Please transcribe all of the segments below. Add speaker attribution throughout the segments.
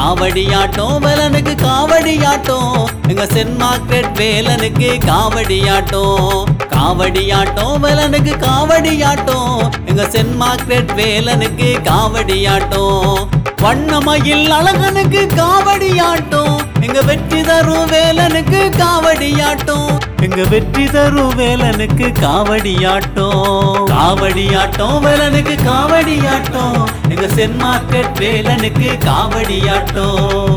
Speaker 1: காவடியாட்டம் வேலனுக்கு காவடியாட்டம் எங்க send market வேலனுக்கு காவடியாட்டம் காவடியாட்டம் வேலனுக்கு காவடியாட்டம் எங்க சென்ட் மார்க்கெட் வேலனுக்கு காவடியாட்டம் வண்ணமயில் அழகனுக்கு காவடியாட்டம் எங்க வெற்றி தரும் வேலனுக்கு காவடியாட்டம் எங்க வெற்றி தரும் வேலனுக்கு காவடியாட்டம் காவடியாட்டம் வேலனுக்கு காவடியாட்டம் எங்க சென்ட் மார்க்கெட் வேலனுக்கு காவடியாட்டம்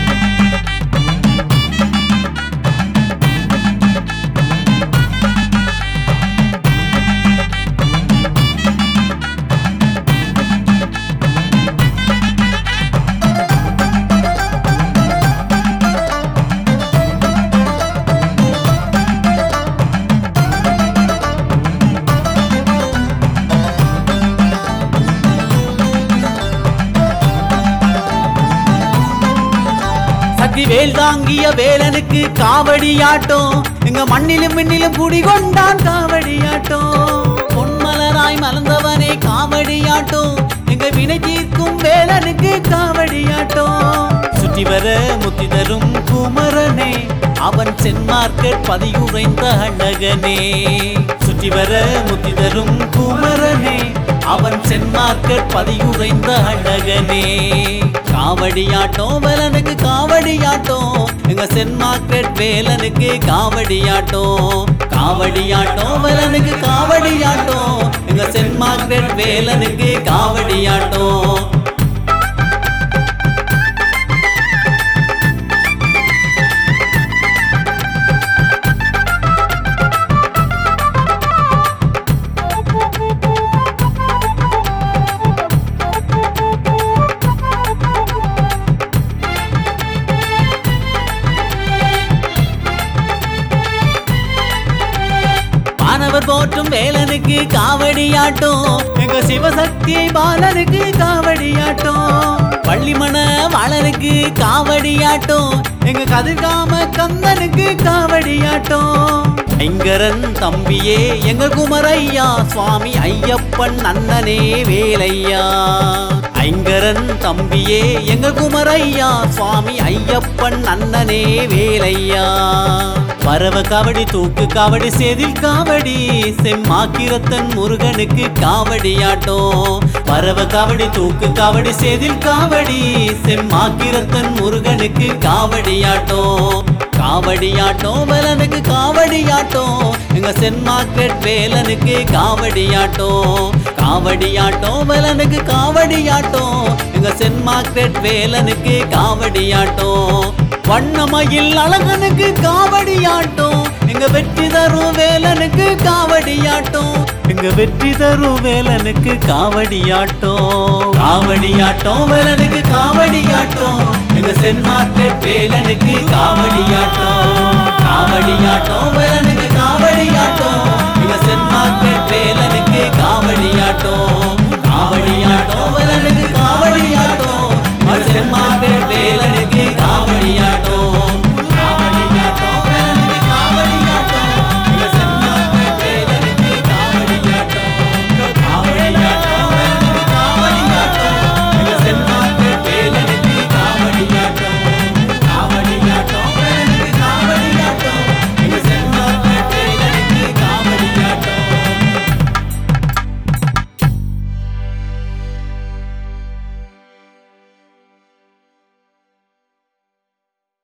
Speaker 1: சக்தி வேல் தாங்கிய வேலனுக்கு காவடியாட்டம் எங்க மண்ணிலும் மின்னிலும் குடி கொண்டான் காவடியாட்டம் பொன்மலராய் மலர்ந்தவனே காவடியாட்டம் எங்க வினை தீர்க்கும் வேலனுக்கு காவடியாட்டம் சுற்றி வர முத்தி தரும் குமரனே அவன் சென்மார்க்கெட் பதியுறைந்த அழகனே சுற்றி வர முத்தி தரும் குமரனே அவன் சென்மார்க்கெட் பதியுறைந்த அழகனே காவடியாட்டம் வேலனுக்கு காவடியாட்டம் எங்க சென்ட் மார்க்கெட் வேலனுக்கு காவடியாட்டம் காவடியாட்டம் வேலனுக்கு காவடியாட்டம் எங்க சென்ட் மார்க்கெட் வேலனுக்கு காவடியாட்டம் மாணவர் போற்றும் வேலனுக்கு காவடியாட்டம் எங்க சிவசக்தி பாலனுக்கு காவடியாட்டம் பள்ளிமண வாழனுக்கு காவடியாட்டம் எங்க கதிர்காம கந்தனுக்கு காவடியாட்டம் ஐங்கரன் தம்பியே எங்க குமரையா சுவாமி ஐயப்பன் அண்ணனே வேலையா ஐங்கரன் தம்பியே எங்க குமரையா சுவாமி ஐயப்பன் அண்ணனே வேலையா பரவ காவடி தூக்கு காவடி சேதில் காவடி செம்மாக்கிரத்தன் முருகனுக்கு காவடியாட்டம் பரவ காவடி தூக்கு காவடி சேதில் காவடி செம்மாக்கிரத்தன் முருகனுக்கு காவடியாட்டம் காவடியாட்டம் வேலனுக்கு காவடியாட்டம் எங்க சென்ட் மார்க்கெட் வேலனுக்கு காவடியாட்டம் காவடியாட்டம் வேலனுக்கு காவடியாட்டம் எங்க சென்ட் மார்க்கெட் வேலனுக்கு காவடியாட்டம் வண்ணமயில் அழகனுக்கு காவடியாட்டம் எங்க வெற்றி தரும் வேலனுக்கு காவடியாட்டம் எங்க வெற்றி தரும் வேலனுக்கு காவடியாட்டம் காவடியாட்டம் வேலனுக்கு காவடியாட்டம் எங்க சென்ட் மார்க்கெட் வேலனுக்கு காவடியாட்டம் காவடியாட்டம் வேலனுக்கு காவடியாட்டம் எங்க சென்ட் மார்க்கெட் வேலனுக்கு காவடியாட்டம்